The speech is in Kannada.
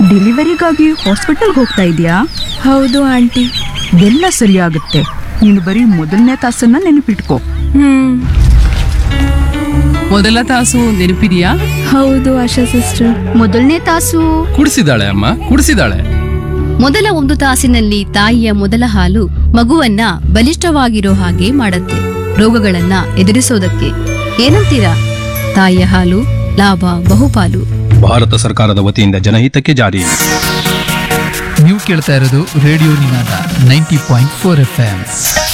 ಡೆಲಿವರಿಗಾಗಿ ಹಾಸ್ಪಿಟಲ್ಗೆ ಹೋಗ್ತಾ ಇದೆಯಾ ಹೌದು ಆಂಟಿ ಎಲ್ಲ ಸರಿಯಾಗುತ್ತೆ ನೀನು ಬರೀ ಮೊದಲನೇ ತಾಸನ್ನ ನೆನಪಿಟ್ಕೋ ಹ್ಮ್ ಮೊದಲ ತಾಸು ನೆನಪಿದೆಯಾ ಹೌದು ಆಶಾ ಸಿಸ್ಟರ್ ಮೊದಲನೇ ತಾಸು ಕುಡಿಸಿದಾಳೆ ಅಮ್ಮ ಕುಡಿಸಿದಾಳೆ ಮೊದಲ ಒಂದು ತಾಸಿನಲ್ಲಿ ತಾಯಿಯ ಮೊದಲ ಹಾಲು ಮಗುವನ್ನ ಬಲಿಷ್ಠವಾಗಿರೋ ಹಾಗೆ ಮಾಡತ್ತೆ ರೋಗಗಳನ್ನ ಎದುರಿಸೋದಕ್ಕೆ ಏನಂತೀರಾ ತಾಯಿಯ ಹಾಲು ಲಾಭ ಬಹುಪಾಲು ಭಾರತ ಸರ್ಕಾರದ ವತಿಯಿಂದ ಜನಹಿತಕ್ಕೆ ಜಾರಿ ನೀವು ಕೇಳ್ತಾ ಇರೋದು radio Ninaada ninety point four F M